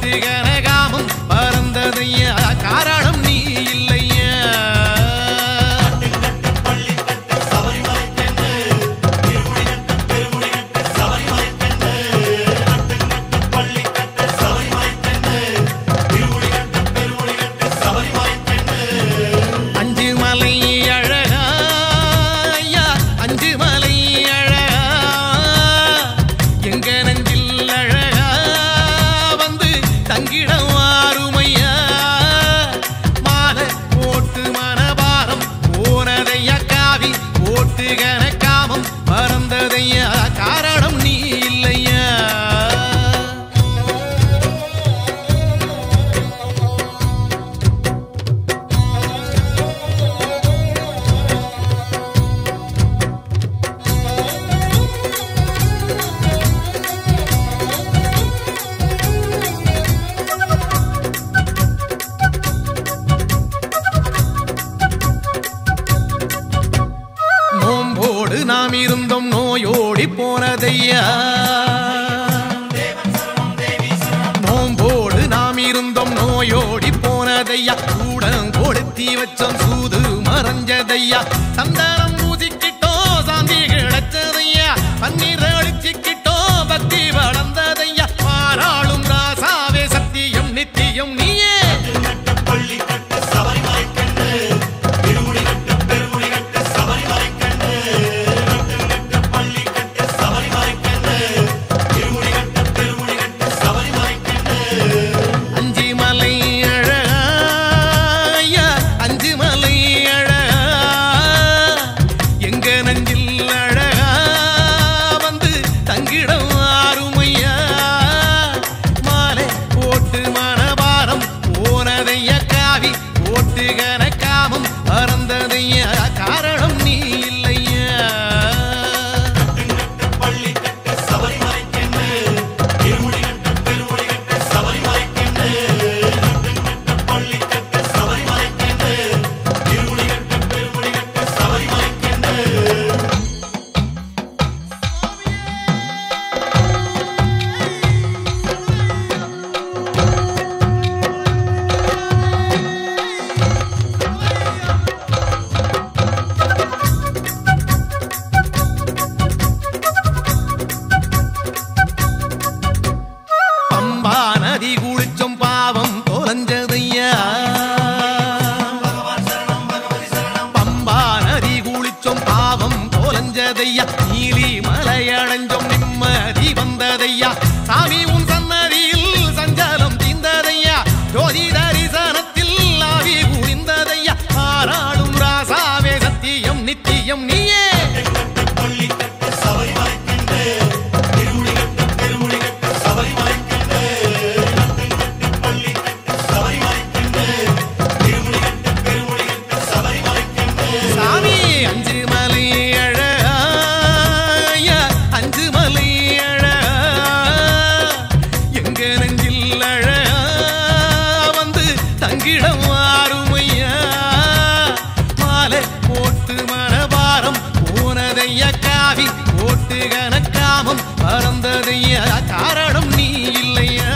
போட்டு கனகாமம் பறந்ததையா காரணம் நீ இல்லையா அஞ்சு மலை அழகா ஐயா அஞ்சு மலை அழகா எங்க நெஞ்சில் அழகா வந்து தங்கிடம் வாருமையா மாலை போட்டு மனபாரம் போனதையா காவி போட்டு கனக்காமம் மறந்ததையா காரணம் நீ இல்லையா நோம்போடு நாம் இருந்தோம் நோயோடி போனதையா நோம்போடு நாம் இருந்தோம் நோயோடி போனதையா கூடம் கொடுத்தி வச்சோம் சூது மறைஞ்சதையா சந்தனம் பூசிக்கிட்டோம் சாந்தி கிடைச்சதையா பன்னீர் அழிச்சிக்கிட்டோம் பக்தி வளர்ந்ததையா பாராளும் ராசாவே சத்தியம் நித்தியம் நீயே அஞ்சு மலை அழகா ஐயா, அஞ்சு மலை அழகா எங்க நெஞ்சில் அழகா வந்து தங்கிடம் ஆறுமையா மாலை போட்டு மனபாரம் போனதையா காவி போட்டு கனக்காமம் பறந்ததையா காரணம் நீ இல்லையா பம்பா நதி குளிச்சோம் பாவம் தொலைஞ்சதையா பம்பா நதி குளிச்சோம் பாவம் தொலைஞ்சதையா நீலி மலை அடைஞ்சோம் நிம்மதி வந்ததையா சாமி உன் சன்னதியில் சஞ்சலம் தீந்ததையா ஜோதி தரிசனத்தில் ஆவி குளிந்ததையா ஆராளும் ராசாவே சத்தியம் நித்தியம் நீயே சாமி அஞ்சு மலை அழகா ஐயா, அஞ்சு மலை அழகா எங்க நெஞ்சில் அழகா வந்து தங்கிடம் வாருமையா மாலை போட்டு மனபாரம் போனதையா காவி போட்டு கனக்காமம் பறந்ததையா காரணம் நீ இல்லையா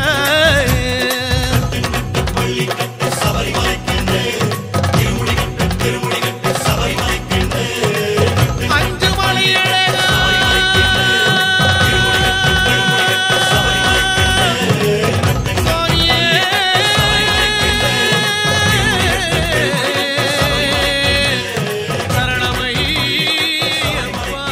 அஞ்சு மலை அழகா சாமியே. சரணமையப்பா.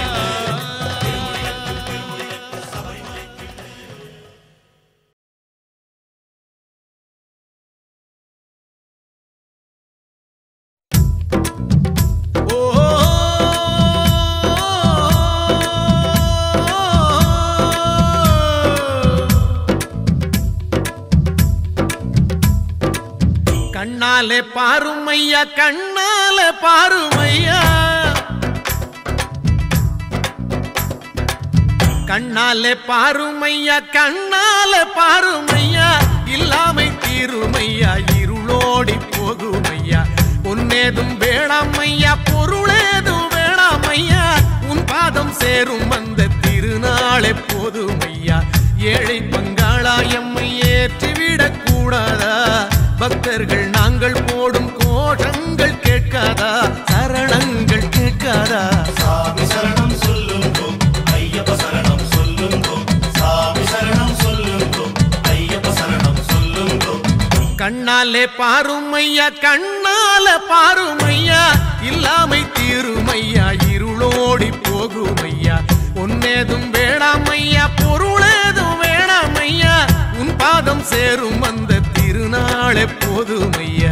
கண்ணாலே பாருமையா கண்ணால பாருமையா கண்ணாலே பாருமையா கண்ணால பாருமையா இல்லாமை தீருமையா இருளோடி போகுமையா பொன்னேதும் வேணாமையா பொருளேதும் வேணாமையா உன் பாதம் சேரும் அந்த திருநாளே போதுமையா ஏழை பங்காளா எம்மை ஏற்றிவிட விடக் கூடாதா பக்தர்கள் நாங்கள் போடும் கோஷங்கள் கேட்காதா சரணங்கள் கேட்காதா சாமி சரணம் சொல்லுங்கோ ஐயப்ப சரணம் சொல்லுங்கோ சாமி சரணம் சொல்லுங்கோ ஐயப்ப சரணம் சொல்லுங்கோ கண்ணாலே பாருமையா கண்ணால பாருமையா இல்லாமை தீருமையா இருளோடி போகுமையா பொன்னேதும் வேணாமையா பொருளேதும் வேணாமையா உன் பாதம் சேரும் அந்த திருநாளே போதுமையா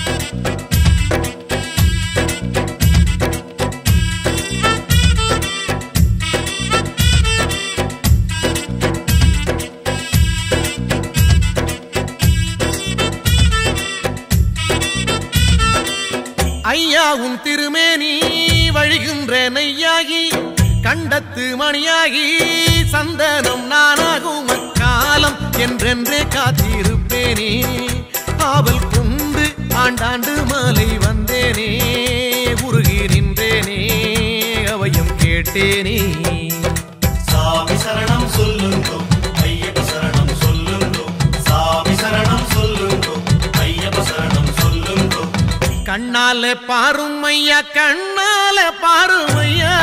ஐயா உன் திருமேனி வழிகின்ற நெய்யாகி கண்டத்து மணியாகி சந்தனம் நானாகும் அக்காலம் என்றென்றே காத்திருப்பேனே ஆவல் கொண்டு ஆண்டாண்டு மாலை வந்தேனே உருகி நின்றேனே அவையும் கேட்டேனே சாமி சரணம் சொல்லுங்கோ ஐயப்ப சரணம் சொல்லுங்கோ சாமி சரணம் சொல்லுங்கோ ஐயப்ப சரணம் சொல்லுங்கோ கண்ணால பாருமையா கண்ணால பாருமையா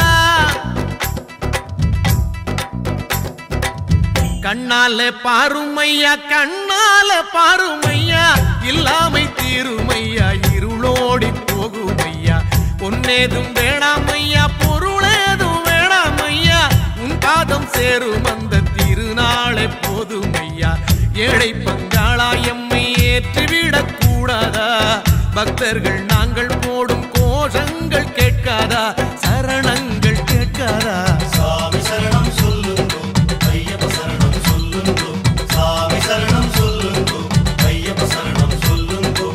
கண்ணால பாருமையா கண்ணால பாருமையா இல்லாமை தீருமையா இருளோடி போகுமையா பொன்னேதும் வேணாமையா பொருளேதும் வேணாமையா உன் பாதம் சேரும் அந்த திருநாளே போதுமையா ஏழை பங்காளா எம்மை ஏற்றிவிடக் கூடாதா பக்தர்கள் நாங்கள் போடும் கோஷங்கள் கேட்காதா சரணங்கள் கேட்காதா சாமி சரணம் சொல்லுங்கோ ஐயப்ப சரணம் சொல்லுங்கோ சாமி சரணம் சொல்லுங்கோ ஐயப்ப சரணம் சொல்லுங்கோ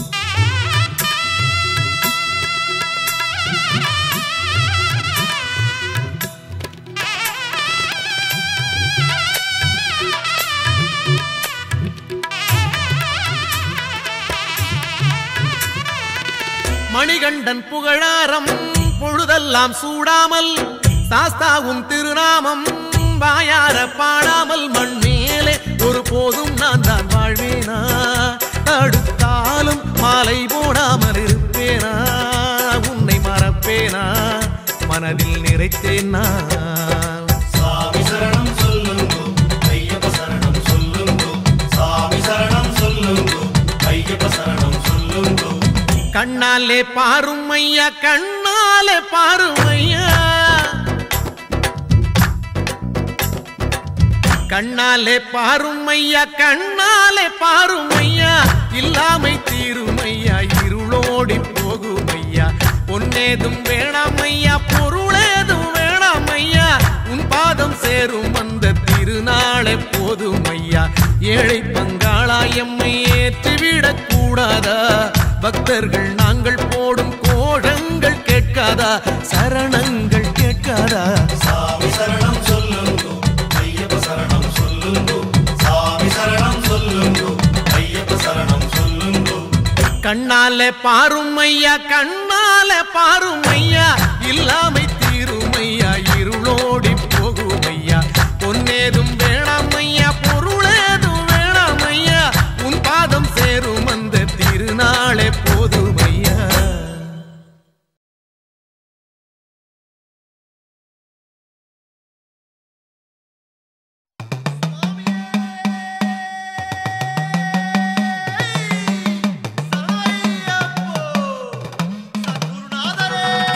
மணிகண்டன் புகழாரம் பொழுதெல்லாம் சூடாமல் சாஸ்தாவும் திருநாமம் வாயார பாடாமல் மண் மேலே ஒரு போதும் நான் தான் வாழ்வேனா தடுத்தாலும் மாலை போடாமல் இருப்பேனா உன்னை மறப்பேனா மனதில் நிறைத்தேன் நான் சாமி சரணம் சொல்லுங்கோ ஐயப்ப சரணம் சொல்லுங்கோ சாமி சரணம் சொல்லுங்கோ ஐயப்ப சரணம் சொல்லுங்கோ கண்ணாலே பாருமையா கண்ணாலே பாருமையா கண்ணாலே பாருமையா கண்ணாலே பாருமையா இல்லாமை தீருமையா இருளோடி போகுமையா பொன்னேதும் வேணாமையா பொருளேதும் வேணாமையா உன் பாதம் சேரும் அந்த திருநாளே போதுமையா ஏழை பங்காளா எம்மை ஏற்றிவிடக் கூடாதா பக்தர்கள் நாங்கள் போடும் கோஷங்கள் கேட்காதா சரணங்கள் கேட்காதா சாமி சரணம் சொல்லுங்கோ ஐயப்ப சரணம் சொல்லுங்கோ சாமி சரணம் சொல்லுங்கோ ஐயப்ப சரணம் சொல்லுங்கோ கண்ணால பாருமையா கண்ணால பாருமையா இல்லாமை தீருமையா இருளோடி போகுமையா பொன்னேதும் வேணாமையா பொருளேதும் வேணாமையா உன் பாதம் சேரும் அந்த திருநாளே போதுமையா சரணமையப்போ, சத்குருநாதரே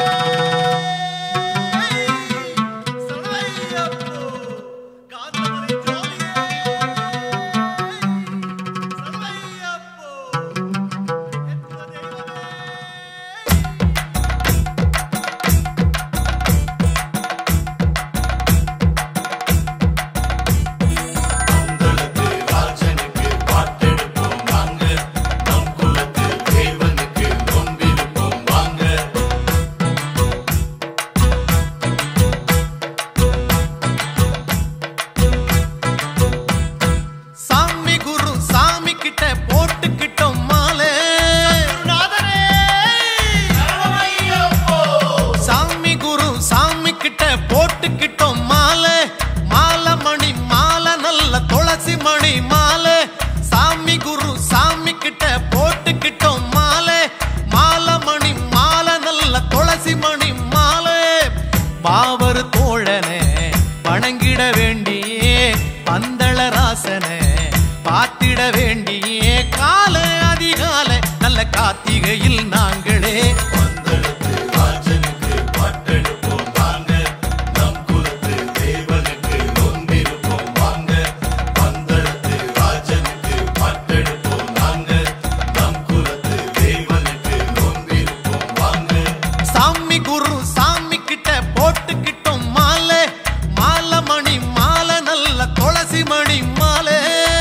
பாவரு தோழனே வணங்கிட வேண்டியே பந்தள ராசனே பார்த்திட வேண்டியே கால அதிகாலை நல்ல கார்த்திகையில் நாங்களே பந்தளத்து ராஜனுக்கு பாட்டெடுப்போம் வாங்க நம் குலத்து தேவனுக்கு நொந்திருப்போம் வாங்க பந்தளத்து ராஜனுக்கு பாட்டெடுப்போம் நாங்க நம் குலத்து தேவனுக்கு நொந்திருப்போம் வாங்க சாமி குரு சாமி கிட்ட போட்டுக்கிட்டோம் மாலை மாலை மணி மாலை நல்ல துளசி மணி மாலை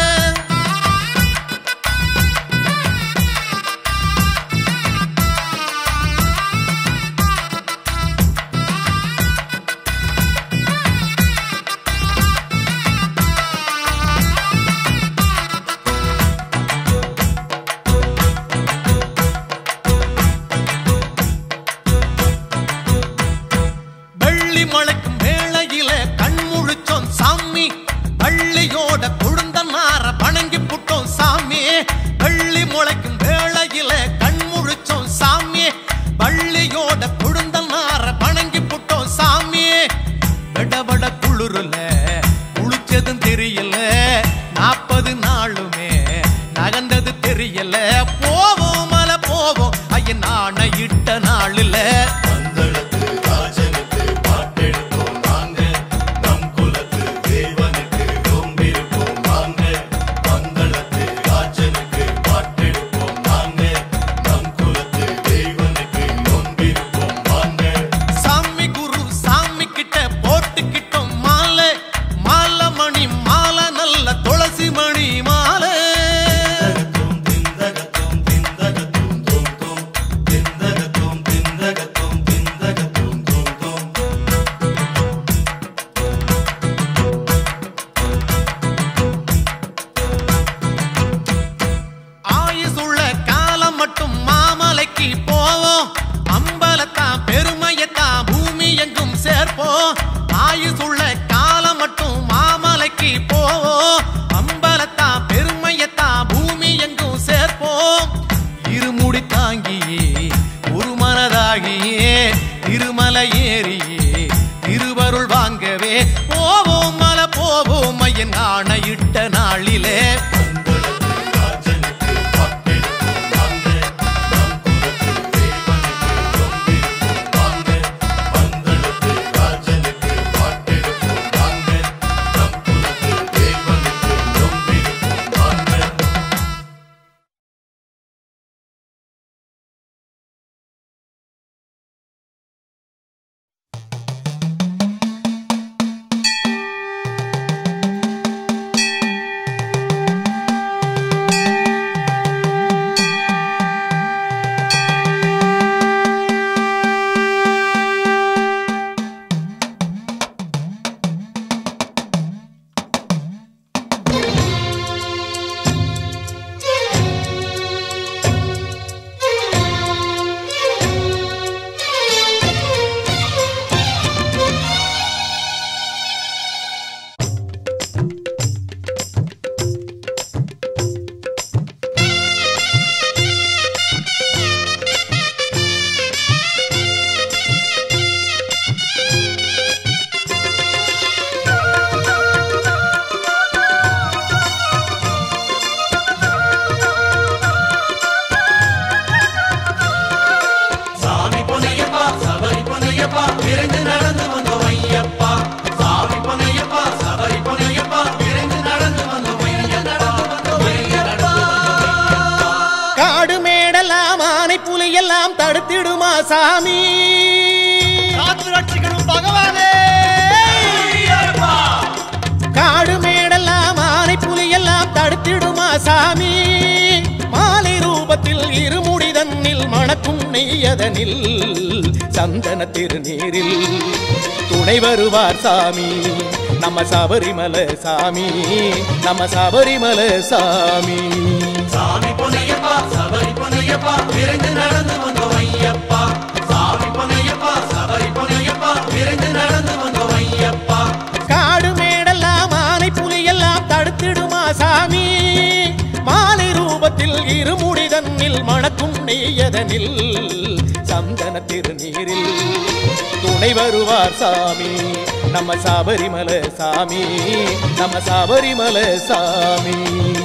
வெள்ளி மலைக்கும் வேளையில கண் முழிச்சோம் சாமி வள்ளியோட குழுந்த நார வணங்கி புட்டோம் சாமி வெள்ளி முளைக்கும் வேளையில கண் முழிச்சோம் சாமி வள்ளியோட குழுந்த நார வணங்கி புட்டோம் சாமி விடவட குளிருல குளிச்சதும் தெரியல நாற்பது நாளுமே நகர்ந்தது தெரியல போவோம் மலை போவோம் ஐயன் ஆணையிட்ட நாளில் பந்தளத்து ராஜனுக்கு பாட்டெடுப்போம் வாங்க நம் குலத்து தேவனுக்கு நொந்திருப்போம் வாங்க பந்தளத்து ராஜனுக்கு பாட்டெடுப்போம் வாங்க நம் குலத்து தேவனுக்கு நொந்திருப்போம் வாங்க சாமி குரு சாமி கிட்ட போட்டுக்கிட்டோம் மாலை மாலை மணி மாலை நல்ல துளசி மணி மாலை திந்தகத்தும் திந்தகத்தும் தோம் தோம் திந்தகத்தும் திந்தகத்தும் திந்தகத்தும் தோம் தோம் ஆயுசுள்ள காலம் மட்டும் மாமலைக்கு போவோம் அம்பலத்தான் பெருமையத்தான் பூமி எங்கும் சேர்ப்போம் ஆயுசுள்ள காலம் மட்டும் மாமலைக்கு போவோம் அம்பலத்தான் பெருமையத்தான் பூமி எங்கும் சேர்ப்போம் இருமுடி தாங்கியே ஒரு மனதாகியே திருமலை ஏறியே திருவருள் வாங்கவே போவோம் மலை போவோம் ஐயன் ஆணையிட்ட நாளிலே பந்தளத்து ராஜனுக்கு பாட்டெடுப்போம் வாங்க நம் குலத்து தேவனுக்கு நொந்திருப்போம் வாங்க பந்தளத்து ராஜனுக்கு பாட்டெடுப்போம் வாங்க நம் குலத்து தேவனுக்கு நொந்திருப்போம் வாங்க சாமி பொன்னையப்பா சபரி பொன்னையப்பா விரைந்து நடந்து வந்தோம் ஐயப்பா சாமி பொன்னையப்பா சபரி பொன்னையப்பா விரைந்து நடந்து வந்தோம் ஐயப்பா ஐயப்பா காடு மேடெல்லாம் ஆனை புலியெல்லாம் தடுத்திடுமா சாமி காத்து ரட்சிக்கணும் பகவானே காடு மேடெல்லாம் ஆனை புலியெல்லாம் தடுத்திடுமா சாமி மாலை ரூபத்தில் இருமுடி தன்னில் மணக்கும் நெய்யதனில் சந்தன திருநீரில் துணை வருவார் சாமி நம்ம சபரிமலை சாமி நம்ம சபரிமலை சாமி சாமி பொன்னையப்பா சபரி பொன்னையப்பா விரைந்து நடந்து வந்தோம் ஐயப்பா சாமி பொன்னையப்பா சபரி பொன்னையப்பா விரைந்து நடந்து வந்தோம் ஐயப்பா காடு மேடெல்லாம் ஆனை புலியெல்லாம் தடுத்திடுமா சாமி மாலை ரூபத்தில் இருமுடி தன்னில் மணக்கும் நெய்யதனில் சந்தன திருநீரில் துணை துணை வருவார் சாமி நம்ம சபரிமலை சாமி நம்ம சபரிமலை சாமி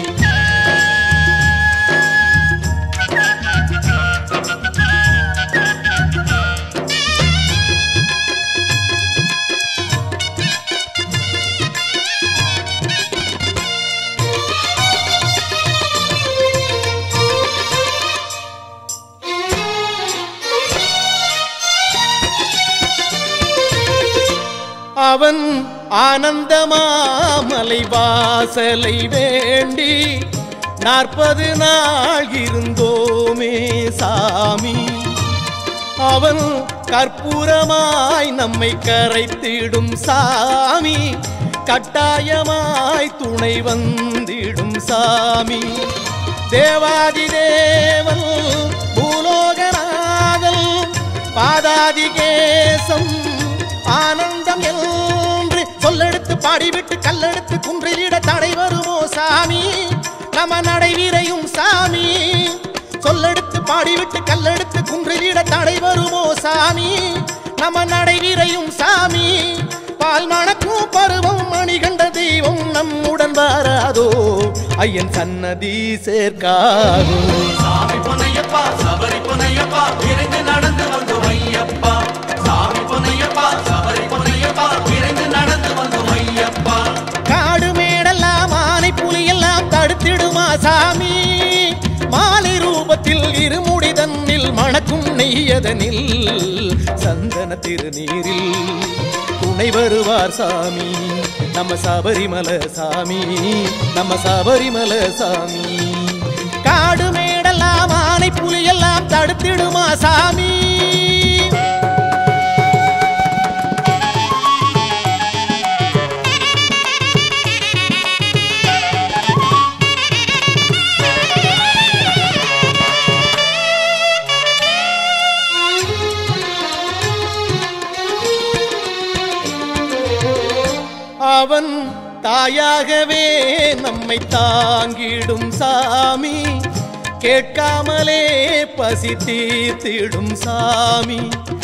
அவன் ஆனந்தமாமலை வாசலை வேண்டி நாற்பது நாள் இருந்தோமே சாமி அவன் கற்பூரமாய் நம்மை கரைத்திடும் சாமி கட்டாயமாய் துணை வந்திடும் சாமி தேவாதி தேவன் பூலோகநாதன் பாதாதிகேசம் ஆனந்தம் என்று சொல்லெடுத்து பாடிவிட்டு கல்லெடுத்து குன்றிலிட தடை வருமோ சாமி நம நடைவீரையும் சாமி சொல்லெடுத்து பாடிவிட்டு கல்லெடுத்து குன்றிலிட தடை வருமோ சாமி நம நடைவீரையும் சாமி பால் மணக்கும் பருவம் மணிகண்ட தெய்வம் நம்முடன் வராதோ ஐயன் சன்னதி சேர்க்காதோ சாமி பொன்னையப்பா சபரி பொன்னையப்பா விரைந்து நடந்து வந்தோம் ஐயப்பா சாமி பொன்னையப்பா சபரி பொன்னையப்பா விரைந்து நடந்து வந்தோம் ஐயப்பா காடு மேடெல்லாம் ஆனை புலியெல்லாம் தடுத்திடுமா சாமி மாலை ரூபத்தில் இருமுடி தன்னில் மணக்கும் நெய்யதனில் சந்தன திருநீரில் துணை வருவார் சாமி நம்ம சபரிமலை சாமி நம்ம சபரிமலை சாமி காடு மேடெல்லாம் ஆனை புலியெல்லாம் தடுத்திடுமா சாமி அவன் தாயாகவே நம்மை தாங்கிடும் சாமி கேட்காமலே பசி தீர்த்திடும் சாமி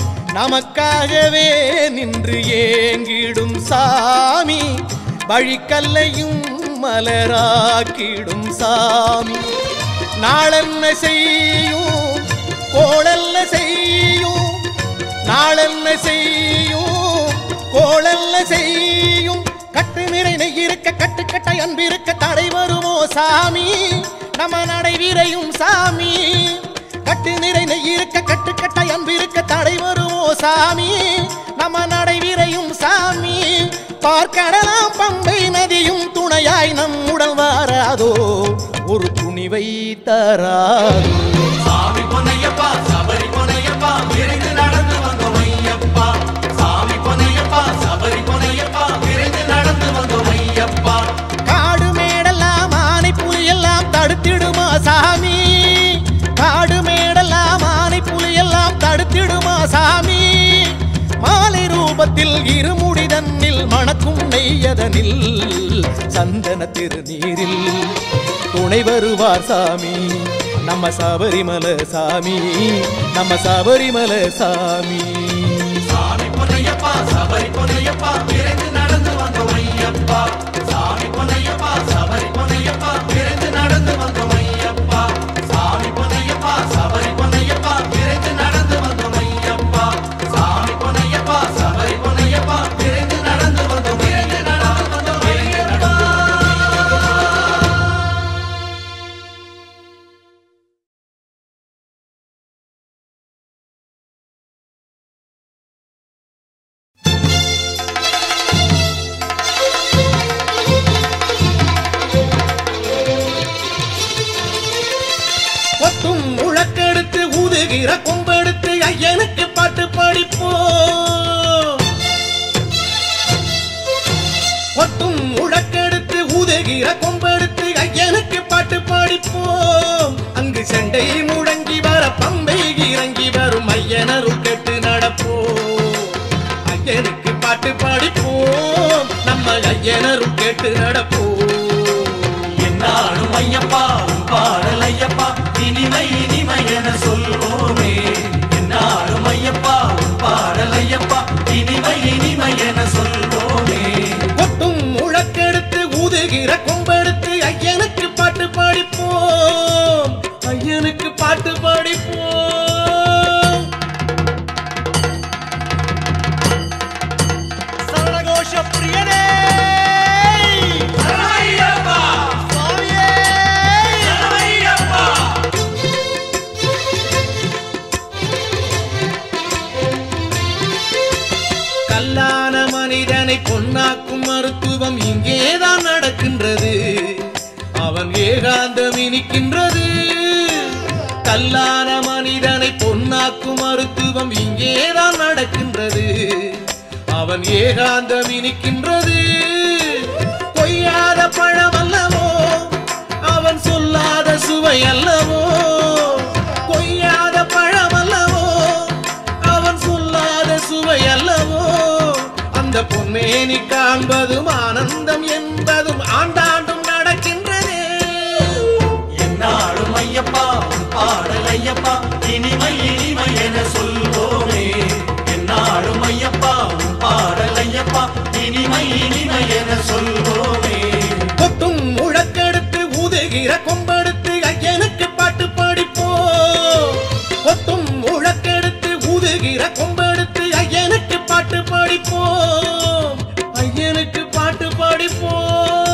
நமக்காகவே நின்று ஏங்கிடும் சாமி வழிக்கல்லையும் மலராக்கிடும் சாமி நாளென்ன செய்யும் கோளல்ல செய்யும் நாளென்ன செய்யும் கோளல்ல செய்யும் கட்டு நிறை நெய்யிருக்க கட்டு கட்டை அன்பிருக்க தடை வருமோ சாமி நம்ம நடை வீரையும் சாமி கட்டு நிறை நெய்யிருக்க கட்டு கட்டை அன்பிருக்க தடை வருமோ சாமி நம்ம நடை வீரையும் சாமி பார்க்கடலாம் பம்பை நதியும் துணையாய் நம்முடன் வாராதோ ஒரு துணிவை தராதோ சாமி பொன்னையப்பா சபரி பொன்னையப்பா விரைந்து நடந்து வந்தோம் ஐயப்பா சாமி பொன்னையப்பா சபரி பொன்னையப்பா விரைந்து நடந்து வந்தோம் ஐயப்பா காடு மேடெல்லாம் ஆனை புலியெல்லாம் தடுத்திடுமா சாமி காடு மேடெல்லாம் ஆனை புலியெல்லாம் தடுத்திடுமா சாமி மாலை ரூபத்தில் இருமுடி தன்னில் மணக்கும் நெய்யதனில் சந்தன திருநீரில் துணை வருவார் சாமி நம்ம சபரிமலை சாமி நம்ம சபரிமலை சாமி சாமி பொன்னையப்பா சபரி பொன்னையப்பா விரைந்து நடந்து வந்தோம் ஐயப்பா சாமி பொன்னையப்பா சபரி பொன்னையப்பா விரைந்து நடந்து வந்தோம் ஐயப்பா சாமி பொன்னையப்பா சபரி பொன்னையப்பா விரைந்து நடந்து வந்தோம் ஐயப்பா சாமி பொன்னையப்பா சபரி பொன்னையப்பா விரைந்து நடந்து வந்தோம் விரைந்து நடந்து வந்தோம் ஐயப்பா கொட்டும் முழக்கெடுத்து ஊதுகிற கொம்பெடுத்து ஐயனுக்கு பாட்டு படிப்போம் கொட்டும் முழக்கெடுத்து ஊதுகிற கொம்பெடுத்து ஐயனுக்கு பாட்டு படிப்போம் அங்கு சண்டை முழங்கி வர பம்பை இறங்கி வரும் ஐயனருள் கேட்டு நடப்போம் ஐயனுக்கு பாட்டு படிப்போம் நம்ம ஐயனருள் கேட்டு நடப்போம் என்னாலும் ஐயப்பா உன் பாடல் ஐயப்பா இனிமை இனிமை என சொல்வோமே என்னாலும் ஐயப்பா உன் பாடல் ஐயப்பா ஐயப்பா இனிமை இனிமை என சொல்வோமே கொட்டும் முழக்கெடுத்து ஊதுகிற கொம்பெடுத்து ஐயனுக்கு பாட்டு பாடிப்போம் ஐயனுக்கு பாட்டு பாடிப்போம் சரணகோஷ பிரியனே ஐயப்பா சுவாமியே ஐயப்பா கல்லான மனிதனை பொன்னாக்கும் மருத்துவம் இங்கேதான் நடக்கின்றது அவன் ஏகாந்தம் இனிக்கின்றது கல்லான மனிதனை பொன்னாக்கும் மருத்துவம் இங்கேதான் நடக்கின்றது அவன் ஏகாந்தம் இனிக்கின்றது கொய்யாத பழம் அல்லவோ அவன் சொல்லாத சுவை அல்லவோ கொய்யாத பழம் அல்லவோ அவன் சொல்லாத சுவை அல்லவோ அந்த பொன்னேனி காண்பதும் ஆனந்தம் என்பதும் ஆண்டாண்டும் நடக்கின்றதே என்னாலும் ஐயப்பா உன் பாடல் ஐயப்பா இனிமை இனிமை என சொல்வோமே என்னாலும் ஐயப்பா உன் பாடல் ஐயப்பா இனிமை இனிமை என சொல்வோமே கொட்டும் முழக்கெடுத்து ஊதுகிற கொம்பெடுத்து ஐயனுக்கு பாட்டு பாடிப்போம் கொட்டும் முழக்கெடுத்து ஊதுகிற கொம்பெடுத்து ஐயனுக்கு பாட்டு பாடிப்போம் ஐயனுக்கு பாட்டு பாடிப்போம்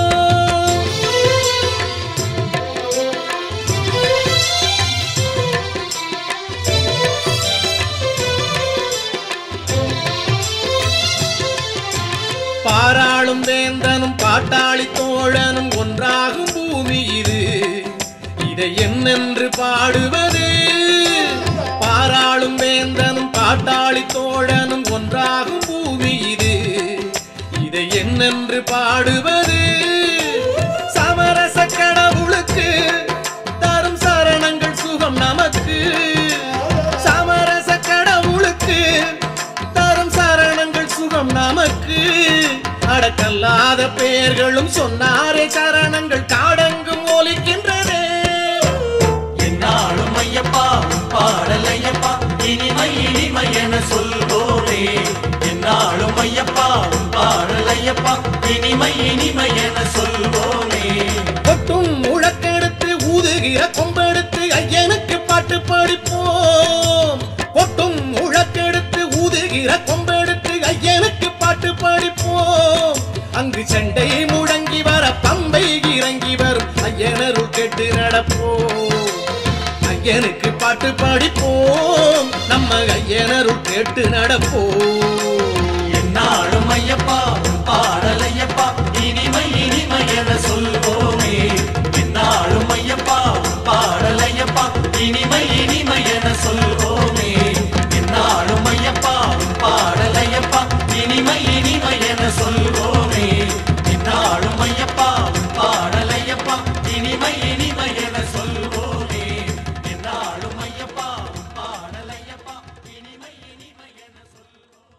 பாராளும் வேந்தனும் பாட்டாளி தோழனும் ஒன்றாகும் பூமி இது இதை என்னென்று பாடுவது பாராளும் வேந்தனும் பாட்டாளி தோழனும் ஒன்றாகும் பூமி இது இதை என்னென்று பாடுவது சமரச கடவுளுக்கு தரும் சரணங்கள் சுகம் நமக்கு சமரச கடவுளுக்கு தரும் சரணங்கள் சுகம் நமக்கு அடக்கல்லாத பெயர்களும் சொன்னாரே சரணங்கள் காடெங்கும் ஒலிக்கின்றதே என்னாலும் ஐயப்பா உன் பாடல் ஐயப்பா இனிமை இனிமை என சொல்வோமே என்னாலும் ஐயப்பா உன் பாடல் ஐயப்பா இனிமை இனிமை என சொல்வோமே கொட்டும் முழக்கெடுத்து ஊதுகிற கொம்பெடுத்து ஐயனுக்கு பாட்டு பாடிப்போம் கொட்டும் முழக்கெடுத்து ஊதுகிற கொம்பெடுத்து ஐயனுக்கு பாட்டு பாடிப்போம் அங்கு சண்டை முழங்கி வர பம்பை இறங்கி வரும் ஐயனருள் கேட்டு நடப்போம் ஐயனுக்கு பாட்டு பாடிப்போம் நம்ம ஐயனருள் கேட்டு நடப்போம் என்னாலும் ஐயப்பா உன் பாடல் ஐயப்பா இனிமை இனிமை என சொல்வோமே என்னாலும் ஐயப்பா உன் பாடல் ஐயப்பா இனிமை இனிமை என சொல்வோமே என்னாலும் ஐயப்பா உன் பாடல் ஐயப்பா இனிமை இனிமை என சொல்வோமே என்னாலும் ஐயப்பா உன் பாடல் ஐயப்பா இனிமை இனிமை என சொல்வோமே என்னாலும் ஐயப்பா உன் பாடல் ஐயப்பா இனிமை இனிமை என சொல்வோமே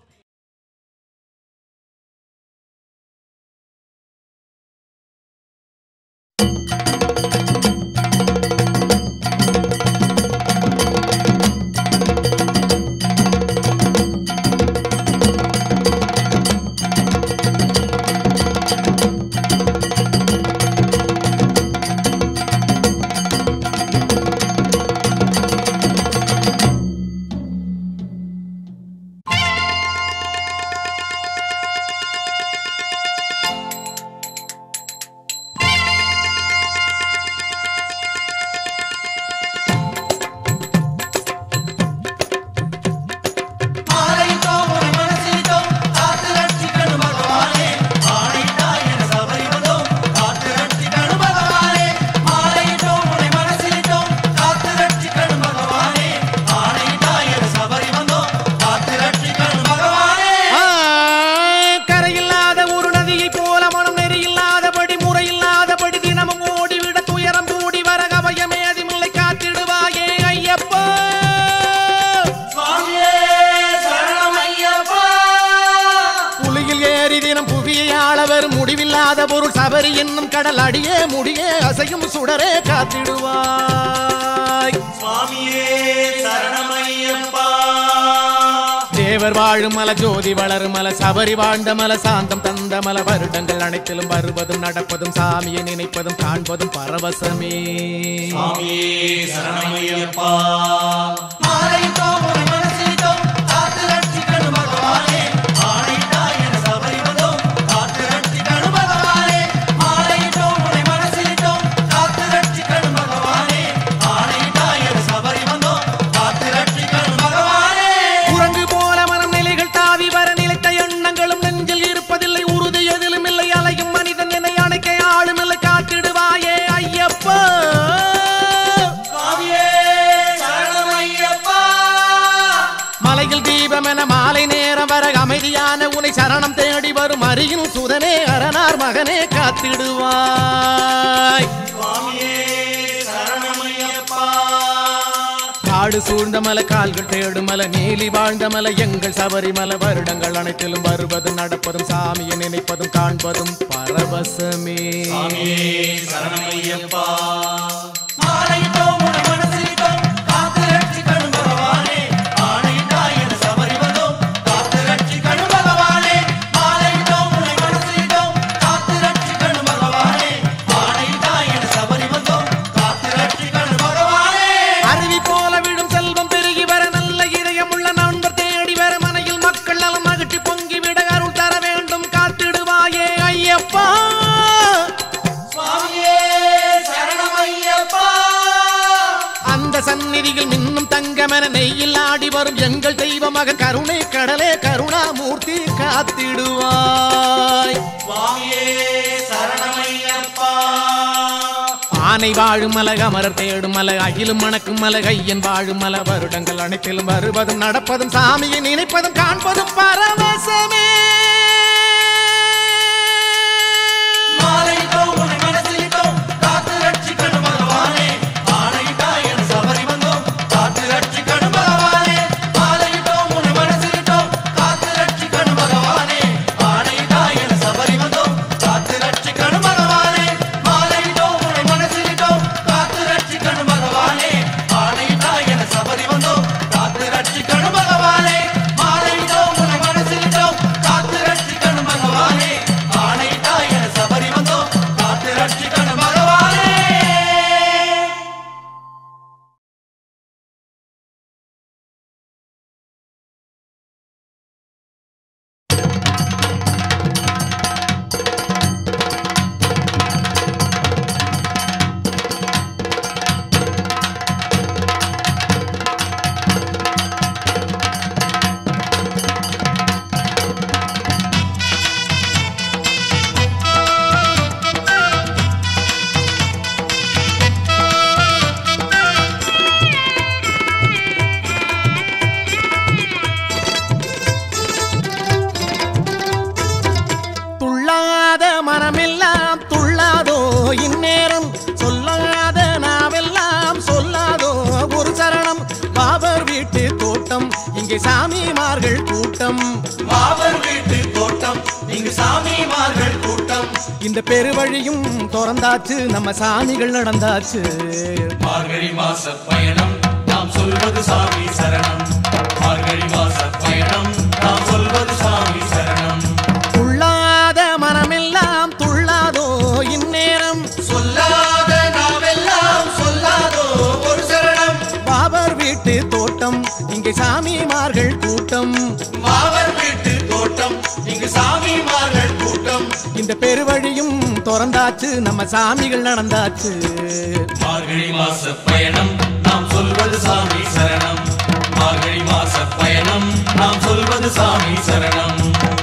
ஆணையிட்டோம் உன் மனசிட்டோம் காத்து ரட்சிக்கணும் பகவானே ஆணையிட்டா என சபரி வந்தோம் காத்து ரட்சிக்கணும் பகவானே ஆணையிட்டோம் உன் மனசிட்டோம் காத்து ரட்சிக்கணும் பகவானே ஆணையிட்டா என சபரி வந்தோம் காத்து ரட்சிக்கணும் பகவானே ஆ, கரையில்லாத ஒரு நதியை போல மனம் நெறியில்லாதபடி முறையில்லாதபடி தினமும் ஓடிவிட துயரம் கூடி வர கவயமே அதிமுல்லை காத்திடுவாயே ஐயப்பா சுவாமியே சரணம் ஐயப்பா புலியில் ஏறி தினம் புவியை ஆளவர் முடிவில்லாத பொருள் சபரி என்னும் கடல் அடியே முடியே அசையும் சுடரே காத்திடுவாய் சுவாமியே சரணம் ஐயப்பா தேவர் வாழும் மல ஜோதி வளரும் மல சபரி வாழ்ந்த மல சாந்தம் தந்த மல வருடங்கள் அனைத்திலும் வருவதும் நடப்பதும் சாமியை நினைப்பதும் காண்பதும் பரவசமே சுவாமியே சரணமையப்பா மாலையிட்டோம் உனை மனசிலிட்டோம் காத்து ரட்சிக்கணும் பகவானே ஆணையிட்டாய் என சபரி வந்தோம் காத்து ரட்சிக்கணும் பகவானே மாலையிட்டோம் உனை மனசிலிட்டோம் காத்து ரட்சிக்கணும் பகவானே ஆணையிட்டாய் என சபரி வந்தோம் காத்து ரட்சிக்கணும் பகவானே குரங்கு போல மனம் நிலைகள் தாவி வர நிலைத்த எண்ணங்களும் நெஞ்சில் இருப்பதில்லை உறுதி எதிலும் இல்லை அலையும் மனிதன் என்னை அணைக்க ஆளும் இல்லை காத்திடுவாயே ஐயப்பா சுவாமியே சரணமையப்பா மலையில் தீபம் என மாலை நேரம் வர அமைதியான உனை சரணம் தேடி வரும் அரியின் சுதனே அரணார் மகனே காத்திடுவாய் சுவாமியே சரணமையப்பா காடு சூழ்ந்த மலை கால்கள் தேடும் மலை நீலி வாழ்ந்த மலை எங்கள் சபரிமலை வருடங்கள் அனைத்திலும் வருவதும் நடப்பதும் சாமியை நினைப்பதும் காண்பதும் பரவசமே சுவாமியே சரணமையப்பா மாலையிட்டோம் உனை மனசிலிட்டோம் காத்து ரட்சிக்கணும் பகவானே ஆணையிட்டாய் என சபரி வந்தோம் காத்து ரட்சிக்கணும் பகவானே மாலையிட்டோம் உனை மனசிலிட்டோம் காத்து ரட்சிக்கணும் பகவானே ஆணையிட்டாய் என சபரி வந்தோம் காத்து ரட்சிக்கணும் பகவானே அருவி போல விடும் செல்வம் பெருகி வர நல்ல இதயமுள்ள நண்பர் தேடி வர மனையில் மக்கள் நலம் மகிழ்ச்சி பொங்கி விட அருள் தர வேண்டும் காத்திடுவாயே ஐயப்பா சுவாமியே சரணமையப்பா அந்த சந்நிதியில் மின்னும் தங்கமென நெய்யில் ஆடி வரும் எங்கள் தெய்வ மகன் கருணை கடலே கருணாமூர்த்தி காத்திடுவாய் சுவாமியே சரணமையப்பா ஆனை வாழும் மலை அமரர் தேடும் மலை அகிலும் மணக்கும் மலை ஐயன் வாழும் மலை வருடங்கள் அனைத்திலும் வருவதும் நடப்பதும் சாமியை நினைப்பதும் காண்பதும் பரவசமே மாலையிட்டோம் உன்னை மனசிலிட்டோம் காத்து ரட்சிக்கணும் பகவானே ஆணையிட்டாய் என சபரி வந்தோம் காத்து ரட்சிக்கணும் பகவானே மாலையிட்டோம் உன்னை மனசிலிட்டோம் காத்து ரட்சிக்கணும் பகவானே ஆணையிட்டாய் என சபரி வந்தோம் காத்து ரட்சிக்கணும் பகவானே மாலையிட்டோம் உன்னை மனசிலிட்டோம் காத்து ரட்சிக்கணும் பகவானே ஆணையிட்டாய் என சபரி வந்தோம் காத்து ரட்சிக்கணும் பகவானே மாலையிட்டோம் உன்னை மனசிலிட்டோம் காத்து ரட்சிக்கணும் பகவானே ஆணையிட்டாய் என சபரி வந்தோம் காத்து ரட்சிக்கணும் பகவானே துள்ளாத மனமெல்லாம் துள்ளாதோ இந்நேரம் சொல்லாத நாவெல்லாம் சொல்லாதோ ஒரு சரணம் பாபர் வீட்டு தோட்டம் இங்கே சாமிமார்கள் கூட்டம் பாவர் வீட்டு தோட்டம் இங்கு சாமிமார்கள் கூட்டம் இந்த பெருவழியும் திறந்தாச்சு நம்ம சாமிகள் நடந்தாச்சு மார்கழி மாச பயணம் நாம் சொல்வது சாமி சரணம் மார்கழி மாச பயணம் நாம் சொல்வது சாமி சரணம் துள்ளாத மனமெல்லாம் துள்ளாதோ இந்நேரம் சொல்லாத நாமெல்லாம் சொல்லாதோ ஒரு சரணம் பாபர் வீட்டு தோட்டம் இங்கே சாமிமார்கள் கூட்டம் மாவர் வீட்டு தோட்டம் இங்கு சாமிமார்கள் கூட்டம் இந்த பெருவழியும் திறந்தாச்சு நம்ம சாமிகள் நடந்தாச்சு மார்கழி மாச பயணம் நாம் சொல்வது சாமி சரணம் மார்கழி மாச பயணம் நாம் சொல்வது சாமி சரணம்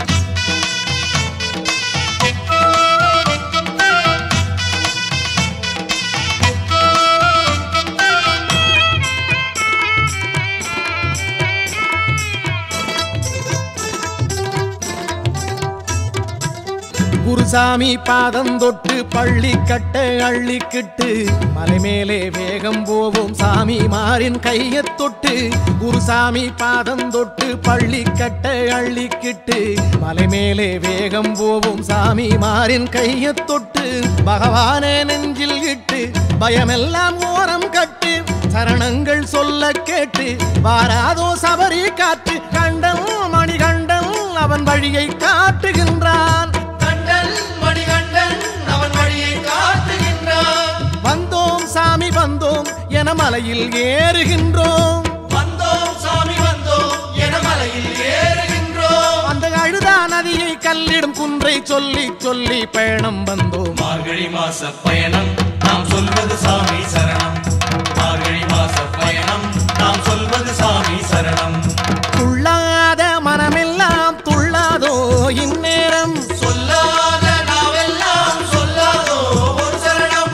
குருசாமி பாதம் தொட்டு பள்ளி கட்ட அள்ளிக்கிட்டு மலை மேலே வேகம் போவோம் சாமி மாறின் கையை தொட்டு குருசாமி பாதம் தொட்டு பள்ளி கட்ட அள்ளிக்கிட்டு மலை மேலே வேகம் போவோம் சாமி மாறின் கையை தொட்டு பகவானே நெஞ்சில் இட்டு பயமெல்லாம் ஓரம் கட்டு சரணங்கள் சொல்ல கேட்டு வாராதோ சபரி காற்று கண்டன் மணிகண்டன் அவன் வழியை காட்டுகின்றான் கண்டன் மணிகண்டன் அவன் வழியை காட்டுகின்றான் வந்தோம் சாமி வந்தோம் என மலையில் ஏறுகின்றோம் வந்தோம் சாமி வந்தோம் என மலையில் ஏறுகின்றோம் அந்த அழுதா நதியை கல்லிடும் குன்றை சொல்லி சொல்லி பயணம் வந்தோம் மார்கழி மாச பயணம் நாம் சொல்வது சாமி சரணம் மார்கழி மாச பயணம் நாம் சொல்வது சாமி சரணம் துள்ளாத மனமெல்லாம் துள்ளாதோ இந்நேரம் சொல்லாத நாவெல்லாம் சொல்லாதோ ஒரு சரணம்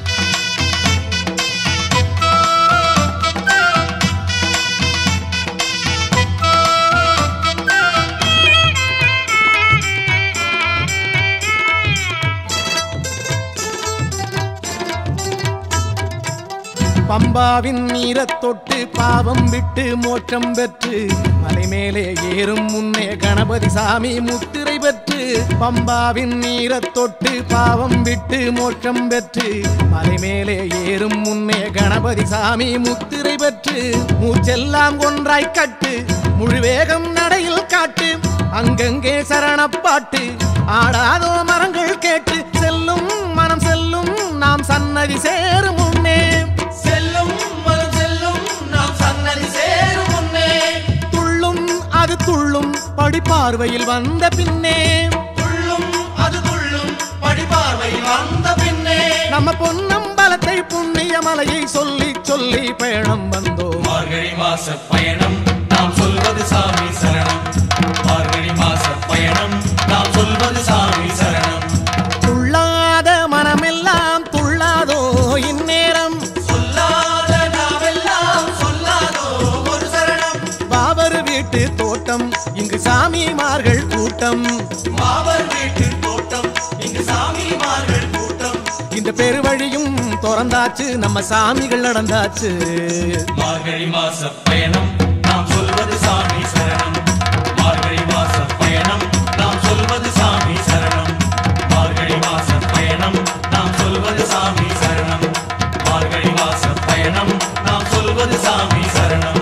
பம்பாவின் நீரத் தொட்டு பாவம் விட்டு மோட்சம் பெற்று மலை மேலே ஏறும் முன்னே கணபதி சாமி முத்திரை பெற்று பம்பாவின் நீரத் தொட்டு பாவம் விட்டு மோட்சம் பெற்று மலை மேலே ஏறும் முன்னே கணபதி சாமி முத்திரை பெற்று மூச்செல்லாம் ஒன்றாய் கட்டு முழு வேகம் நடையில் காட்டு அங்கங்கே சரணப்பாட்டு ஆடாதோ மரங்கள் கேட்டு செல்லும் மனம் செல்லும் நாம் சன்னதி சேரும் முன்னே செல்லும் மனம் செல்லும் நாம் சன்னதி சேரும் முன்னே துள்ளும் அது துள்ளும் படிப்பார்வையில் வந்த பின்னே துள்ளும் அது துள்ளும் படிப்பார்வை வந்த பின்னே நம்ம பொன்னம்பலத்தை புண்ணிய மலையை சொல்லி சொல்லி பயணம் வந்தோம் மார்கழி மாச பயணம் நாம் சொல்வது சாமி சரணம் மார்கழி மாச பயணம் நாம் சொல்வது சாமி சரணம் துள்ளாத மனமெல்லாம் துள்ளாதோ இந்நேரம் சொல்லாத நாவெல்லாம் சொல்லாதோ ஒரு சரணம் பாபர் வீட்டு தோட்டம் இங்கு சாமிமார்கள் கூட்டம் மாவர் வீட்டு தோட்டம் இங்கு சாமிமார்கள் கூட்டம் இந்த பெருவழியும் திறந்தாச்சு நம்ம சாமிகள் நடந்தாச்சு மார்கழி மாச பயணம் நாம் சொல்வது சாமி சரணம் மார்கழி மாச பயணம் நாம் சொல்வது சாமி சரணம் மார்கழி மாச பயணம் நாம் சொல்வது சாமி சரணம் மார்கழி மாச பயணம் நாம் சொல்வது சாமி சரணம்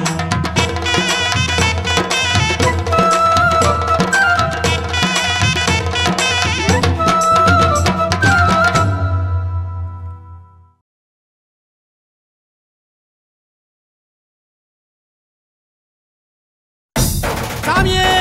சாமியே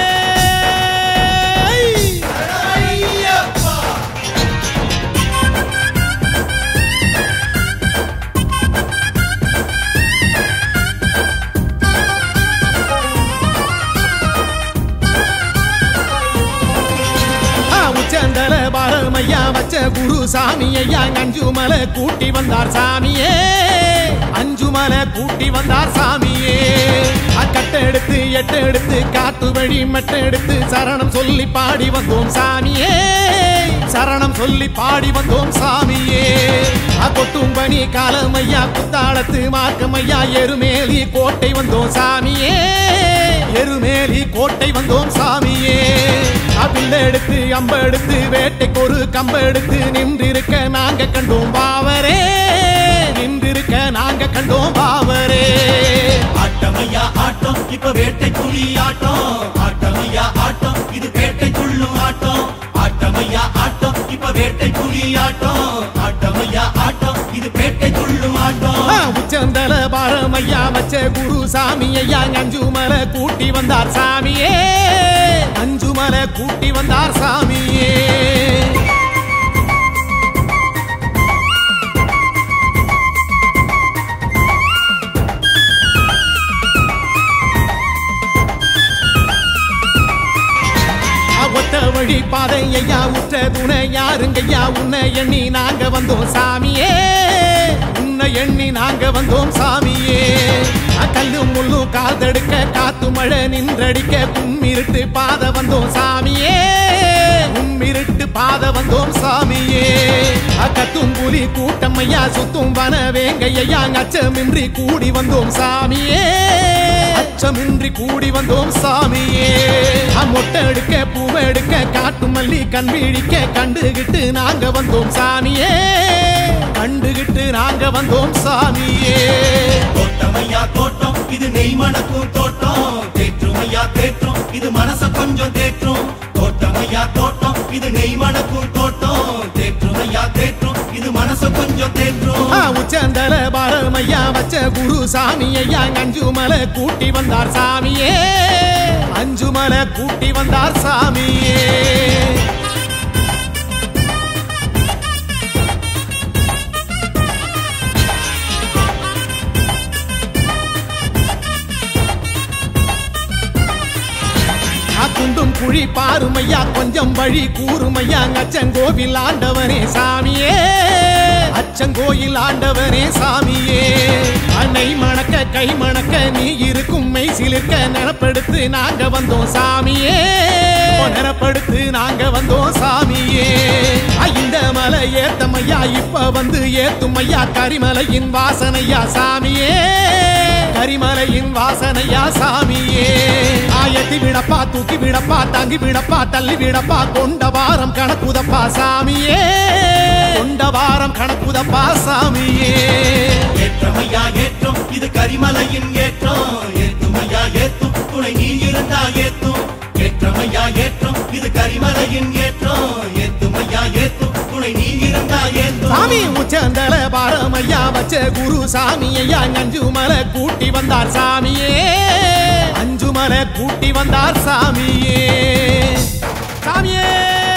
ஆ, உச்சந்தல பாரமையா வச்ச குரு சாமி ஐயா அஞ்சுமலை கூட்டி வந்தார் சாமியே அஞ்சுமலை கூட்டி வந்தார் சாமியே அக்கட்டை எடுத்து எட்டு எடுத்து காத்து வழி மெட்டை எடுத்து சரணம் சொல்லி பாடி வந்தோம் சாமியே சரணம் சொல்லி பாடி வந்தோம் சாமியே கொட்டும் பணி காலமையா குத்தாளத்து மார்க்கமையா எருமேலி கோட்டை வந்தோம் சாமியே எருமேலி கோட்டை வந்தோம் சாமியே அபில் எடுத்து அம்ப எடுத்து வேட்டைக்கு ஒரு கம்ப எடுத்து நின்றிருக்க நாங்க கண்டோம் பாவரே நின்றிருக்க நாங்க கண்டோம் பாவரே ஆட்டமையா ஆட்டம் இப்ப வேட்டை புலி ஆட்டம் ஆட்டமையா ஆட்டம் இது வேட்டை துள்ளும் ஆட்டம் ஆட்டமையா ஆட்டம் இப்ப வேட்டை புலி ஆட்டம் ஆட்டமையா ஆட்டம் இது வேட்டை துள்ளும் ஆட்டம் ஆ, உச்சந்தல பாரமையா வச்ச குரு சாமி ஐயா அஞ்சுமலை கூட்டி வந்தார் சாமியே அஞ்சுமலை கூட்டி வந்தார் சாமியே ஒத்த வழி பாதை ஐயா உற்ற துணை யாருங்கய்யா உன்னை எண்ணி நாங்க வந்தோம் சாமியே உன்னை எண்ணி நாங்க வந்தோம் சாமியே கல்லும் முள்ளும் கால் தடுக்க காத்து மழை நின்றடிக்க கும்மிருட்டு பாத வந்தோம் சாமியே கும்மிருட்டு பாத வந்தோம் சாமியே கத்தும் புலி கூட்டம் ஐயா சுத்தும் வன வேங்கையா அச்சமின்றி கூடி வந்தோம் சாமியே அச்சமின்றி கூடி வந்தோம் சாமியே மொட்டை எடுக்க பூவை எடுக்க காட்டு மல்லி கண் விழிக்க கண்டுகிட்டு நாங்க வந்தோம் சாமியே கண்டுகிட்டு நாங்க வந்தோம் சாமியே தோட்டமையா தோட்டம் இது நெய் மணக்கும் தோட்டம் தேற்றுமையா தேற்றும் இது மனச கொஞ்சம் தேற்றும் தோட்டமையா தோட்டம் இது நெய் மணக்கும் தோட்டம் தேற்றுமையா தேற்றும் இது மனச கொஞ்சம் தேற்றும் ஆ, உச்சந்தல பாரமையா வச்ச குரு சாமி ஐயா அஞ்சுமலை கூட்டி வந்தார் சாமியே அஞ்சுமலை கூட்டி வந்தார் சாமியே ஆ, குண்டும் குழி பாருமையா கொஞ்சம் வழி கூறுமையா அச்சங்கோவில் ஆண்டவனே சாமியே அச்சங்கோயில் ஆண்டவனே சாமியே அன்னை மணக்க கை மணக்க நீ இருக்கும் மெய் சிலிர்க்க நினப்படுத்து நாங்க வந்தோம் சாமியே நினப்படுத்து நாங்க வந்தோம் சாமியே ஆ, இந்த மலை ஏத்தமையா இப்ப வந்து ஏத்துமையா கரிமலையின் வாசனையா சாமியே கரிமலையின் வாசனையா சாமியே ஆயத்தி விடப்பா தூக்கி விடப்பா தாங்கி விடப்பா தள்ளி விடப்பா கொண்ட வாரம் கணக்குதப்பா சாமியே கொண்ட வாரம் கணக்குதப்பா சாமியே ஏற்றமையா ஏற்றம் இது கரிமலையின் ஏற்றம் ஏற்றுமையா ஏத்தும் துணை நீ இருந்தா ஏத்தும் ஏற்றமையா ஏற்றம் இது கரிமலையின் ஏற்றம் ஏத்துமையா ஏத்தும் துணை நீ இருந்தா ஏத்தும் சாமி உச்சந்தல பாரமையா வச்ச குரு சாமி ஐயா அஞ்சுமலை கூட்டி வந்தார் சாமியே அஞ்சுமலை கூட்டி வந்தார் சாமியே சாமியே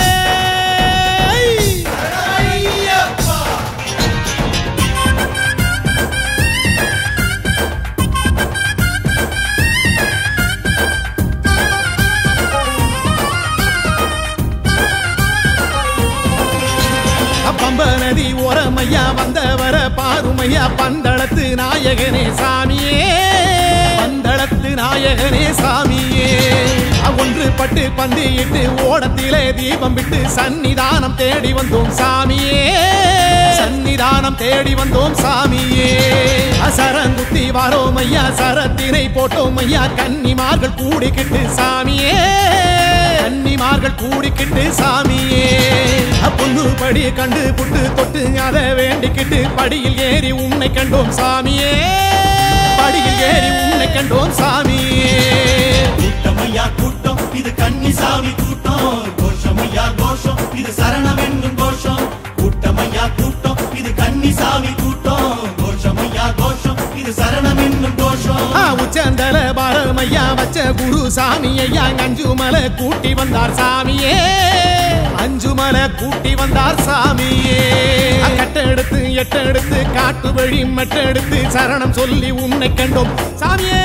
பம்ப நதி ஓரமையா வந்தவர பாருமையா பந்தளத்து நாயகனே சாமியே பந்தளத்து நாயகனே சாமியே ஒன்று பட்டு பந்தியிட்டு ஓடத்திலே தீபம் விட்டு சன்னிதானம் தேடி வந்தோம் சாமியே சன்னிதானம் தேடி வந்தோம் சாமியே அசரங்குத்தி வாரோம் ஐயா சரத்தினை போட்டோம் ஐயா கன்னிமார்கள் கூடிக்கிட்டு சாமியே கன்னிமார்கள் கூடிக்கிட்டு சாமியே பொண்ணு படி கண்டு புட்டு தொட்டு அதை வேண்டிக்கிட்டு படியில் ஏறி உன்னை கண்டோம் சாமியே படியில் ஏறி உன்னை கண்டோம் சாமியே கூட்டமையா கூட்டம் இது கன்னிசாமி கூட்டம் கோஷமையா கோஷம் இது சரணம் என்னும் கோஷம் கூட்டமையா கூட்டம் இது கன்னிசாமி கூட்டம் கோஷமையா கோஷம் இது சரணம் என்னும் கோஷம் ஆ, உச்சந்தல பாரமையா வச்ச குரு சாமி ஐயா அஞ்சுமலை கூட்டி வந்தார் சாமியே அஞ்சுமலை கூட்டி வந்தார் சாமியே கட்டெடுத்து எட்டெடுத்து காட்டு வழி மெட்டெடுத்து சரணம் சொல்லி உன்னை கண்டோம் சாமியே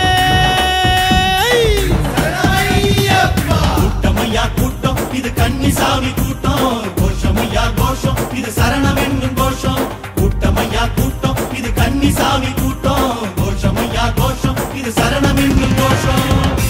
கூட்டமையா கூட்டம் இது கன்னிசாமி கூட்டம் கோஷமையா கோஷம் இது சரணம் என்னும் கோஷம் கூட்டமையா கூட்டம் இது கன்னிசாமி கூட்டம் கோஷமையா கோஷம் இது சரணம் என்னும் கோஷம்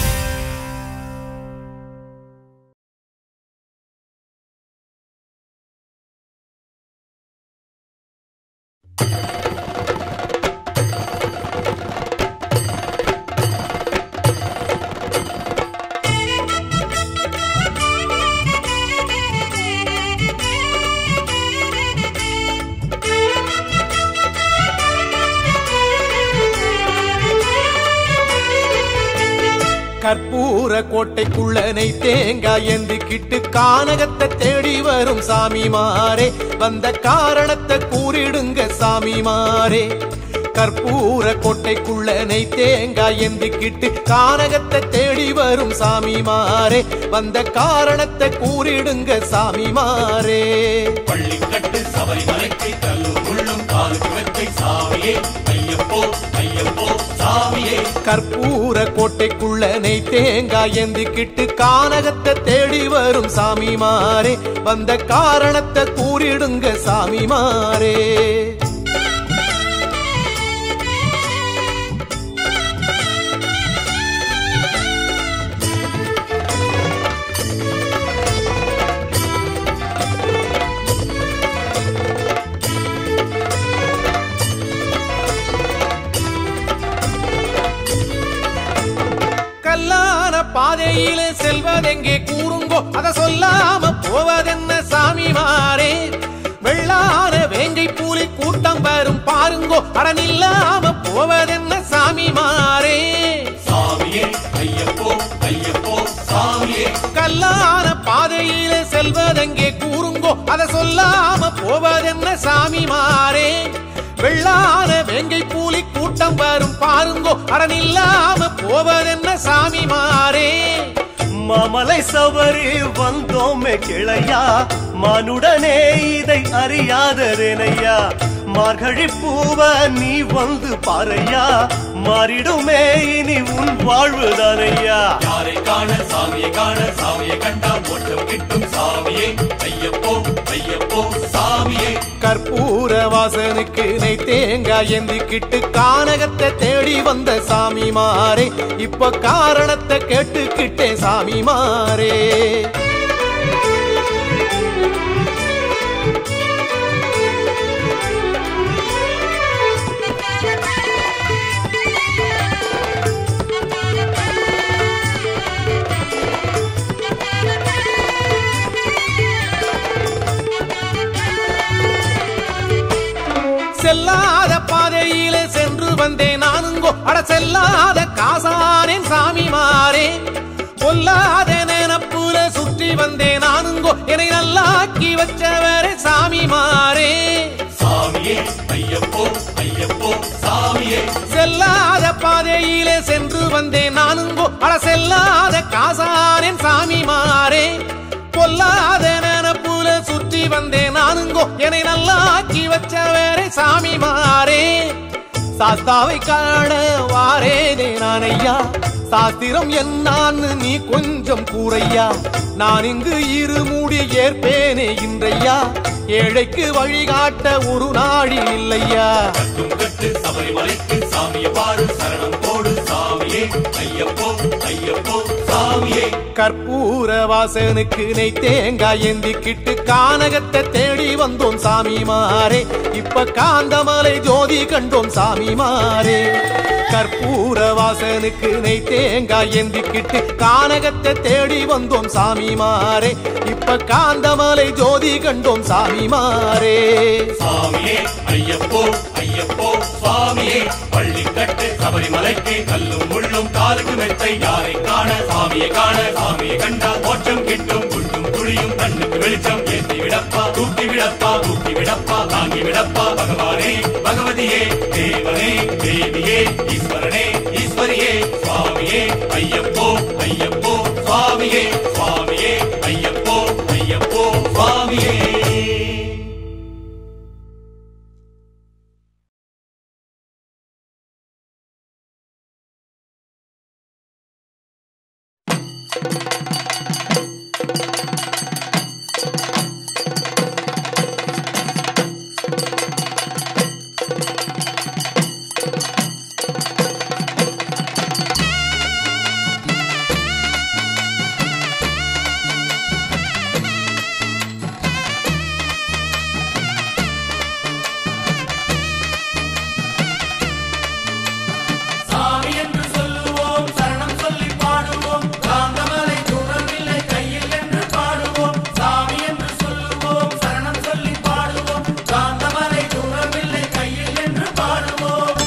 கற்பூர கோட்டைக்குள்ள நெய் தேங்காய் எந்திக்கிட்டு கானகத்தை தேடி வரும் சாமிமாரே வந்த காரணத்தை கூறிடுங்க சாமிமாரே கற்பூர கோட்டைக்குள்ள நெய் தேங்காய் எந்திக்கிட்டு கானகத்தை தேடி வரும் சாமிமாரே வந்த காரணத்தை கூறிடுங்க சாமிமாரே பள்ளிக்கட்டு சபரிமலைக்கு கல்லூர் உள்ளும் காலுக்கு வெத்தை சாமியே ஐயப்போ ஐயப்போ சாமியே கற்பூர கோட்டைக்குள்ள நெய் தேங்காய் எந்திக்கிட்டு கானகத்தை தேடி வரும் சாமிமாரே வந்த காரணத்தை கூறிடுங்க சாமிமாரே கல்லான பாதையில செல்வதெங்கே கூறுங்கோ அத சொல்லாம போவதென்ன சாமிமாரே வெள்ளான வேங்கை பூலி கூட்டம் வர அடனில்லாம போவதென்ன சாமி மாறே சாமியே ஐயப்போ ஐயப்போ சாமியே கல்லான பாதையில செல்வதெங்கே கூறுங்கோ அத சொல்லாம போவதென்ன சாமி மாறே வெள்ளான வேங்கை பூலி கூட்டம் வரும் பாருங்கோ அடனில்லாம போவதென்ன சாமி மாறே மாமலை சவரி வந்தோமே கிளையா மானுடனே இதை அறியாததேனையா மார்கழி பூவ நீ வந்து பாரையா மாறிடுமே இனி உன் வாழ்வுதானையா யாரை காண சாமியை காண சாமியை கண்டா மோட்சம் கிட்டும் சாமியே ஐயப்போ ஐயப்போ சாமியே கற்பூர வாசனுக்கு நெய் தேங்காய் எந்திக்கிட்டு கானகத்தை தேடி வந்த சாமி மாறே இப்ப காரணத்தை கேட்டுக்கிட்டே சாமி மாறே செல்லாத பாதையிலே சென்று வந்தேன் நானுங்கோ அட செல்லாத காசானேன் சாமி மாறே பொல்லாத நினப்புல சுற்றி வந்தேன் நானுங்கோ என்னை நல்லாக்கி வச்சவரே சாமி மாறே சாமியே ஐயப்போ ஐயப்போ சாமியே செல்லாத பாதையிலே சென்று வந்தேன் நானுங்கோ அட செல்லாத காசானேன் சாமி மாறே பொல்லாத நினப்புல சுற்றி வந்தேன் நானுங்கோ என்னை நல்லாக்கி வச்சவரே சாமி மாறே சாஸ்தாவை காண வாரேனே நானையா சாஸ்திரம் என்னான்னு நீ கொஞ்சம் கூறையா நான் இங்கு இருமூடி ஏற்பேனே இன்றையா ஏழைக்கு வழிகாட்ட ஒரு நாடி இல்லையா கட்டும் கட்டு சபரிமலைக்கு சாமியை பாரு சரணம் போடு சாமியே ஐயப்போ ஐயப்போ சாமியே கற்பூர வாசனுக்கு நெய் தேங்காய் ஏந்திக்கிட்டு கானகத்தை தேடி வந்தோம் சாமி மாறே இப்ப காந்தமலை ஜோதி கண்டோம் சாமி மாறே கற்பூர வாசனுக்கு நெய் தேங்காய் ஏந்திக்கிட்டு கானகத்தை தேடி வந்தோம் சாமி மாறே இப்ப காந்தமலை ஜோதி கண்டோம் சாமி மாறே சாமியே ஐயப்போ ஐயப்போ சுவாமியே பள்ளிக்கட்டு சபரிமலைக்கு கல்லும் முள்ளும் காலுக்கு மெத்தை யாரை காண சாமியை காண சாமியை கண்டா மோட்சம் கிட்டும் குண்டும் குழியும் கண்ணுக்கு வெளிச்சம் ஏற்றி விடப்பா தூக்கி விடப்பா தூக்கி விடப்பா தாங்கி விடப்பா பகவானே பகவதியே தேவனே தேவியே ஈஸ்வரனே ஈஸ்வரியே சுவாமியே ஐயப்போ ஐயப்போ சுவாமியே சுவாமியே ஐயப்போ ஐயப்போ சுவாமியே சாமி என்று சொல்லுவோம் சரணம் சொல்லி பாடுவோம் காந்தமலை தூரமில்லை கையில் என்று பாடுவோம் சாமி என்று சொல்லுவோம் சரணம் சொல்லி பாடுவோம் காந்தமலை தூரமில்லை கையில் என்று பாடுவோம்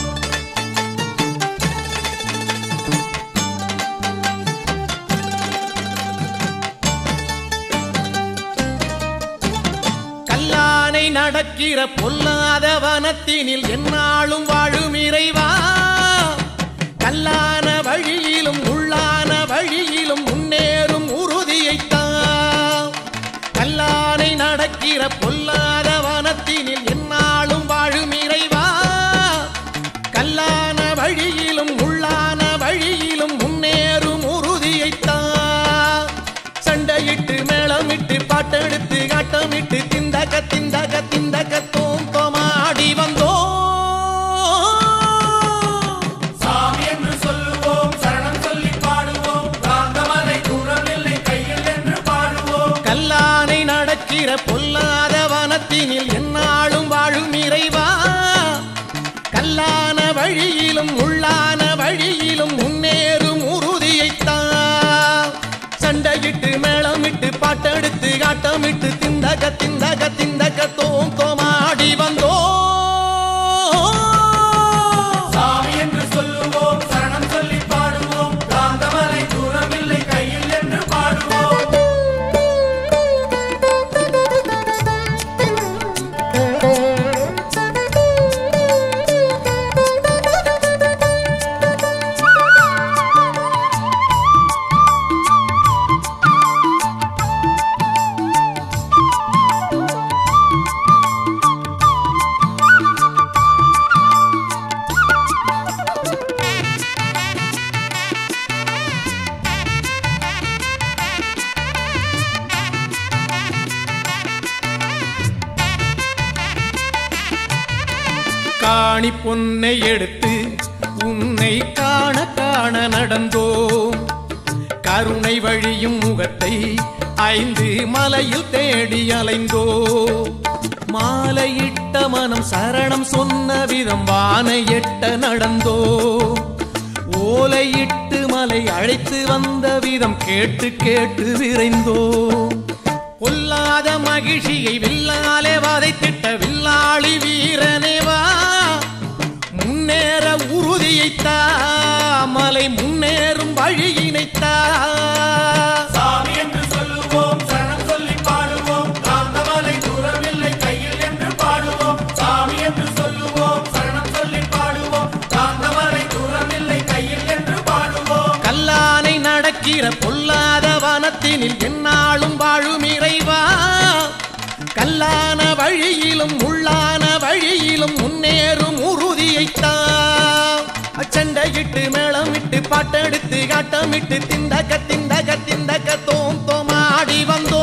கல்லானை நடக்கிற பொல்லாத வனத்தினில் என்னாலும் வாழும் இறைவா கல்லான வழியிலும் உள்ளான வழியிலும் முன்னேறும் உறுதியைத்தான் கல்லானை நடக்கிற பொல்லாத வனத்தினில் என்னாலும் வாழும் இறைவா கல்லான வழியிலும் உள்ளான வழியிலும் முன்னேறும் உறுதியைத்தான் சண்டையிட்டு மேளமிட்டு பாட்டெடுத்து ஆட்டமிட்டு திந்தக திந்தக திந்தக தோம் தோமாடி வந்தோம் சாமி என்று சொல்லுவோம் சரணம் சொல்லி பாடுவோம் காந்தமலை தூரமில்லை கையில் என்று பாடுவோம் கல்லானை நடக்கிற பொல்லாத வனத்தினில் என்னாலும் வாழும் இறைவா கல்லான வழியிலும் உள்ளான வழியிலும் முன்னேறும் உறுதியைத்தான் சண்டையிட்டு மேளமிட்டு பாட்டெடுத்து ஆட்டமிட்டு திந்தக திந்தக திந்தக தோம் தோமாடி வந்தோம் சாணி பொன்னை எடுத்து உன்னை காண காண நடந்தோம் கருணை வழியும் முகத்தை ஐந்து மலையில் தேடி அலைந்தோ மாலையிட்ட மனம் சரணம் சொன்ன விதம் வானை எட்ட நடந்தோ ஓலையிட்டு மலை அழைத்து வந்த விதம் கேட்டு கேட்டு விரைந்தோ பொல்லாத மகிழ்ச்சியை வில்லாலே வதைத்திட்ட வில்லாளி வீரனே வா முன்னேற உறுதியைத்தா மலை முன்னேறும் வழியினைத்தா சாமி என்று சொல்லுவோம் சரணம் சொல்லி பாடுவோம் காந்தமலை தூரமில்லை கையில் என்று பாடுவோம் சாமி என்று சொல்லுவோம் சரணம் சொல்லி பாடுவோம் காந்தமலை தூரமில்லை கையில் என்று பாடுவோம் கல்லானை நடக்கிற பொல்லாத வனத்தினில் என்னாலும் வாழும் இறைவா கல்லான வழியிலும் உள்ளான வழியிலும் முன்னேறும் உறுதியைத்தான் அச்சண்டையிட்டு மேளமிட்டு பாட்டெடுத்து காட்டமிட்டு திண்டக திண்டக திண்டக தோம் தோமாடி வந்தோ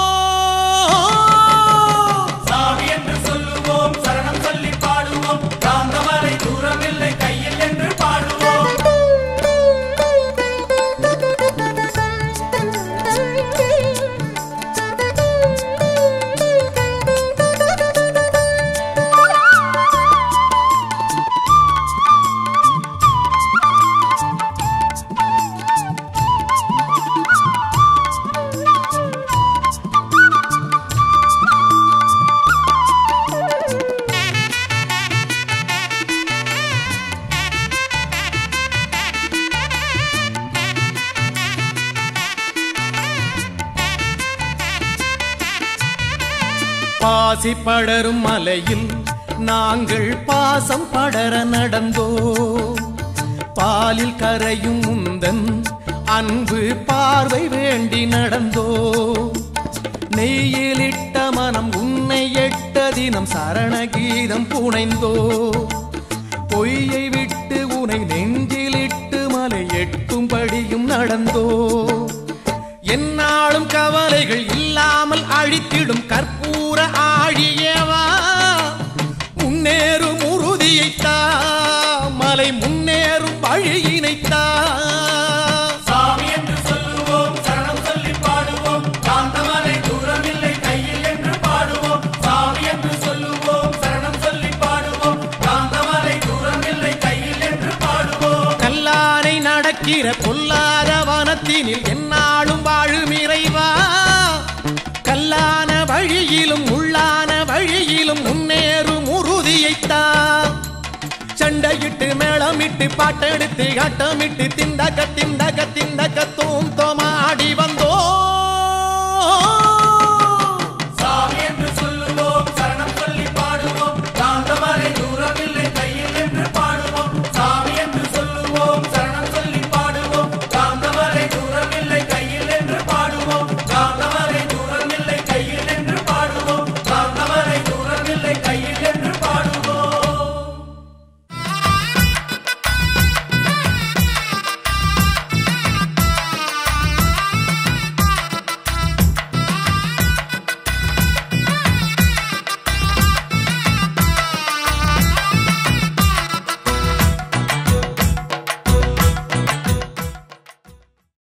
சாமி என்று சொல்லுவோம் சரணம் சொல்லி பாடுவோம் காந்தமலை தூரமில்லை கையில் என்று பாடுவோம் பாசி படரும் மலையில் நாங்கள் பாசம் படர நடந்தோ பாலில் கரையும் முந்தன் அன்பு பார்வை வேண்டி நடந்தோ நெய்யிலிட்ட மனம் உன்னை எட்ட தினம் சரணகீதம் புனைந்தோ பொய்யை விட்டு உனை நெஞ்சிலிட்டு மலை எட்டும்படியும் நடந்தோ என்னாலும் கவலைகள் இல்லாமல் அழித்திடும் கற்பூர ஆழியவா முன்னேறும் உறுதியைத்தா மலை முன்னேறும் வழியினைத்தா சாமி என்று சொல்லுவோம் சரணம் சொல்லி பாடுவோம் காந்தமலை தூரமில்லை கையில் என்று பாடுவோம் சாமி என்று சொல்லுவோம் சரணம் சொல்லி பாடுவோம் காந்தமலை தூரமில்லை கையில் என்று பாடுவோம் கல்லானை நடக்கிற பொல்லாத வனத்தினில் என்னாலும் வாழும் இறைவா கல்லான வழியிலும் உள்ளான வழியிலும் முன்னேறும் உறுதியைத்தா சண்டையிட்டு மேளமிட்டு பாட்டெடுத்து ஆட்டமிட்டு திண்டக திண்டக திண்டக தோம் தோமா